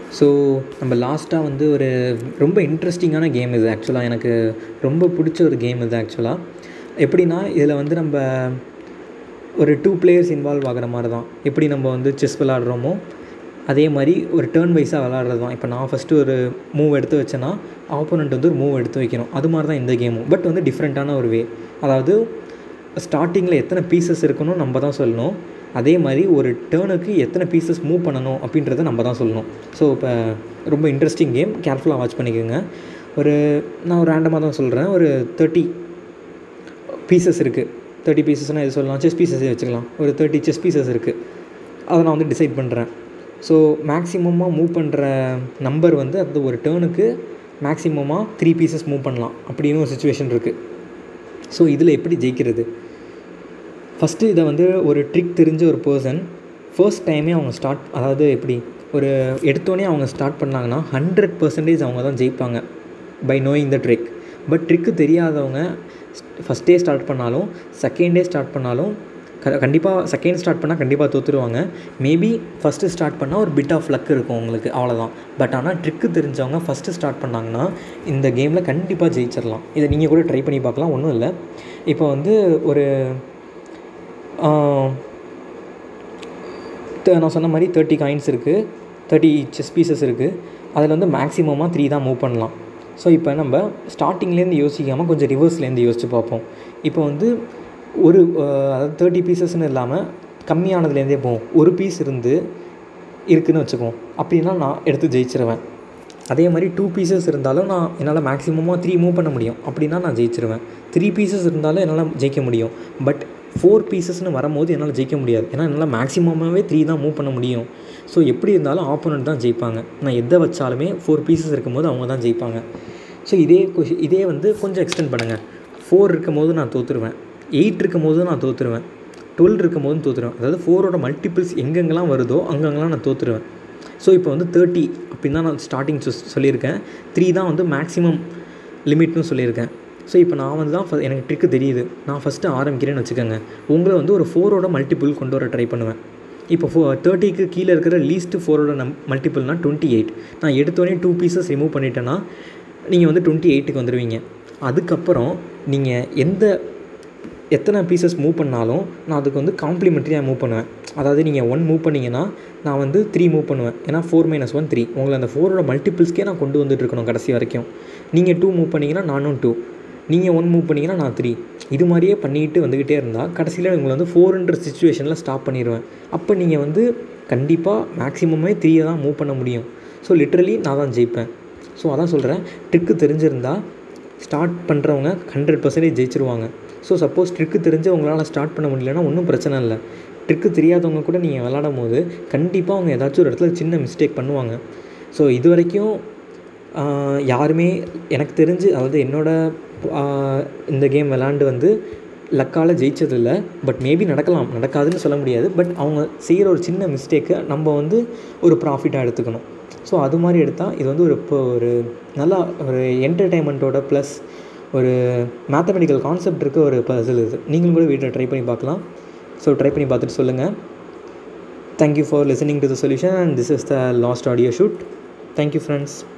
so நம்ம லாஸ்ட்டாக வந்து ஒரு ரொம்ப இன்ட்ரெஸ்டிங்கான கேம் இது ஆக்சுவலாக எனக்கு ரொம்ப பிடிச்ச ஒரு கேம் இது ஆக்சுவலாக எப்படின்னா இதில் வந்து நம்ம ஒரு டூ பிளேயர்ஸ் இன்வால்வ் ஆகிற மாதிரி தான் எப்படி நம்ம வந்து செஸ் விளாட்றோமோ அதே மாதிரி ஒரு டேர்ன் வைஸாக விளாட்றது தான் இப்போ நான் ஃபஸ்ட்டு ஒரு மூவ் எடுத்து வச்சேன்னா ஆப்போனண்ட் வந்து ஒரு மூவ் எடுத்து வைக்கணும் அது மாதிரி தான் இந்த கேமும் பட் வந்து டிஃப்ரெண்ட்டான ஒரு வே அதாவது ஸ்டார்டிங்கில் எத்தனை பீசஸ் இருக்கணும் நம்ம தான் சொல்லணும் அதே மாதிரி ஒரு டேர்னுக்கு எத்தனை பீசஸ் மூவ் பண்ணணும் அப்படின்றத நம்ம தான் சொல்லணும் ஸோ இப்போ ரொம்ப இன்ட்ரெஸ்டிங் கேம் கேர்ஃபுல்லாக வாட்ச் பண்ணிக்கோங்க ஒரு நான் ஒரு ரேண்டமாக தான் சொல்கிறேன் ஒரு தேர்ட்டி பீசஸ் இருக்குது தேர்ட்டி பீசஸ்னால் எது சொல்லலாம் செஸ் பீசஸே வச்சுக்கலாம் ஒரு தேர்ட்டி செஸ் பீசஸ் இருக்குது அதை நான் வந்து டிசைட் பண்ணுறேன் ஸோ மேக்ஸிமமாக மூவ் பண்ணுற நம்பர் வந்து அது ஒரு டேர்னுக்கு மேக்ஸிமமாக த்ரீ பீசஸ் மூவ் பண்ணலாம் அப்படின்னு ஒரு சுச்சுவேஷன் இருக்குது ஸோ இதில் எப்படி ஜெயிக்கிறது ஃபஸ்ட்டு இதை வந்து ஒரு ட்ரிக் தெரிஞ்ச ஒரு பர்சன் ஃபர்ஸ்ட் டைமே அவங்க ஸ்டார்ட் அதாவது எப்படி ஒரு எடுத்தோடனே அவங்க ஸ்டார்ட் பண்ணாங்கன்னா ஹண்ட்ரட் பர்சன்டேஜ் அவங்க தான் ஜெயிப்பாங்க by knowing the trick but trick தெரியாதவங்க ஃபஸ்ட்டே ஸ்டார்ட் பண்ணாலும் செகண்டே ஸ்டார்ட் பண்ணாலும் க கண்டிப்பாக செகண்ட் ஸ்டார்ட் பண்ணால் கண்டிப்பாக தோற்றுருவாங்க மேபி ஃபஸ்ட்டு ஸ்டார்ட் பண்ணால் ஒரு பிட் ஆஃப் லக் இருக்கும் உங்களுக்கு அவ்வளோதான் பட் ஆனால் ட்ரிக்கு தெரிஞ்சவங்க ஃபஸ்ட்டு ஸ்டார்ட் பண்ணாங்கன்னா இந்த கேமில் கண்டிப்பாக ஜெயிச்சிடலாம் இதை நீங்கள் கூட ட்ரை பண்ணி பார்க்கலாம் ஒன்றும் இல்லை இப்போ வந்து ஒரு நான் சொன்ன மாதிரி தேர்ட்டி காயின்ஸ் இருக்குது தேர்ட்டி செஸ் பீசஸ் இருக்குது அதில் வந்து மேக்ஸிமமாக த்ரீ தான் மூவ் பண்ணலாம் ஸோ இப்போ நம்ம ஸ்டார்டிங்லேருந்து யோசிக்காமல் கொஞ்சம் ரிவர்ஸ்லேருந்து யோசித்து பார்ப்போம் இப்போ வந்து ஒரு அதாவது தேர்ட்டி பீசஸ்னு இல்லாமல் கம்மியானதுலேருந்தே போவோம் ஒரு பீஸ் இருந்து இருக்குதுன்னு வச்சுக்குவோம் அப்படின்னா நான் எடுத்து ஜெயிச்சிருவேன் அதே மாதிரி டூ பீசஸ் இருந்தாலும் நான் என்னால் மேக்ஸிமமாக த்ரீ மூவ் பண்ண முடியும் அப்படின்னா நான் ஜெயிச்சிருவேன் த்ரீ பீசஸ் இருந்தாலும் என்னால் ஜெயிக்க முடியும் பட் ஃபோர் பீசஸ்னு வரும்போது என்னால் ஜெயிக்க முடியாது ஏன்னா என்னால் மேக்ஸிமமாகவே த்ரீ தான் மூவ் பண்ண முடியும் ஸோ எப்படி இருந்தாலும் ஆப்போனண்ட் தான் ஜெயிப்பாங்க நான் எதை வச்சாலுமே ஃபோர் பீசஸ் இருக்கும்போது அவங்க தான் ஜெயிப்பாங்க ஸோ இதே கொஷி இதே வந்து கொஞ்சம் எக்ஸ்டெண்ட் பண்ணுங்கள் ஃபோர் இருக்கும் போது நான் தோற்றுருவேன் எயிட் இருக்கும் போது நான் தோற்றுருவேன் டுவெல் இருக்கும் போதும் தோற்றுருவேன் அதாவது ஃபோரோட மல்டிபிள்ஸ் எங்கெங்கெல்லாம் வருதோ அங்கங்கெல்லாம் நான் தோற்றுருவேன் ஸோ இப்போ வந்து தேர்ட்டி அப்படின்னு தான் நான் ஸ்டார்டிங் சொல்லியிருக்கேன் த்ரீ தான் வந்து மேக்ஸிமம் லிமிட்னு சொல்லியிருக்கேன் ஸோ இப்போ நான் வந்து தான் எனக்கு ட்ரிக்கு தெரியுது நான் ஃபஸ்ட்டு ஆரம்பிக்கிறேன்னு வச்சுக்கோங்க உங்களை வந்து ஒரு ஃபோரோட மல்டிபிள் கொண்டு வர ட்ரை பண்ணுவேன் இப்போ ஃபோ தேர்ட்டிக்கு கீழே இருக்கிற லீஸ்ட்டு ஃபோரோட நம் மல்டிபிள்னால் டுவெண்ட்டி எயிட் நான் எடுத்தோடனே டூ பீசஸ் ரிமூவ் பண்ணிட்டேன்னா நீங்கள் வந்து டுவெண்ட்டி எயிட்டுக்கு வந்துடுவீங்க அதுக்கப்புறம் நீங்கள் எந்த எத்தனை பீசஸ் மூவ் பண்ணாலும் நான் அதுக்கு வந்து காம்ப்ளிமெண்ட்ரியாக மூவ் பண்ணுவேன் அதாவது நீங்கள் ஒன் மூவ் பண்ணிங்கன்னா நான் வந்து த்ரீ மூவ் பண்ணுவேன் ஏன்னா ஃபோர் மைனஸ் ஒன் த்ரீ உங்களை அந்த ஃபோரோட மல்டிபிள்ஸ்க்கே நான் கொண்டு வந்துட்டு இருக்கணும் கடைசி வரைக்கும் நீங்கள் டூ மூவ் பண்ணிங்கன்னா நானும் டூ நீங்கள் ஒன் மூவ் பண்ணிங்கன்னா நான் த்ரீ இது மாதிரியே பண்ணிக்கிட்டு வந்துக்கிட்டே இருந்தால் கடைசியில் உங்களை வந்து ஃபோர்ன்ற சுச்சுவேஷனில் ஸ்டாப் பண்ணிடுவேன் அப்போ நீங்கள் வந்து கண்டிப்பாக மேக்ஸிமமே த்ரீயை தான் மூவ் பண்ண முடியும் ஸோ லிட்ரலி நான் தான் ஜெயிப்பேன் ஸோ அதான் சொல்கிறேன் ட்ரிக்கு தெரிஞ்சிருந்தால் ஸ்டார்ட் பண்ணுறவங்க ஹண்ட்ரட் பர்சன்டேஜ் ஜெயிச்சிருவாங்க ஸோ சப்போஸ் ட்ரிக்கு தெரிஞ்சு உங்களால் ஸ்டார்ட் பண்ண முடியலன்னா ஒன்றும் பிரச்சனை இல்லை ட்ரிக்கு தெரியாதவங்க கூட நீங்கள் விளாடும் போது கண்டிப்பாக அவங்க ஏதாச்சும் ஒரு இடத்துல சின்ன மிஸ்டேக் பண்ணுவாங்க ஸோ இது வரைக்கும் யாருமே எனக்கு தெரிஞ்சு அதாவது என்னோட இந்த கேம் விளாண்டு வந்து லக்கால் ஜெயிச்சதில்லை பட் மேபி நடக்கலாம் நடக்காதுன்னு சொல்ல முடியாது பட் அவங்க செய்கிற ஒரு சின்ன மிஸ்டேக்கை நம்ம வந்து ஒரு ப்ராஃபிட்டாக எடுத்துக்கணும் ஸோ அது மாதிரி எடுத்தால் இது வந்து ஒரு இப்போ ஒரு நல்லா ஒரு என்டர்டெயின்மெண்ட்டோட ப்ளஸ் ஒரு மேத்தமெட்டிக்கல் கான்செப்ட் இருக்க ஒரு பசில் இது நீங்களும் கூட வீட்டில் ட்ரை பண்ணி பார்க்கலாம் ஸோ ட்ரை பண்ணி பார்த்துட்டு சொல்லுங்கள் thank you for listening to the solution and this is the last audio shoot thank you friends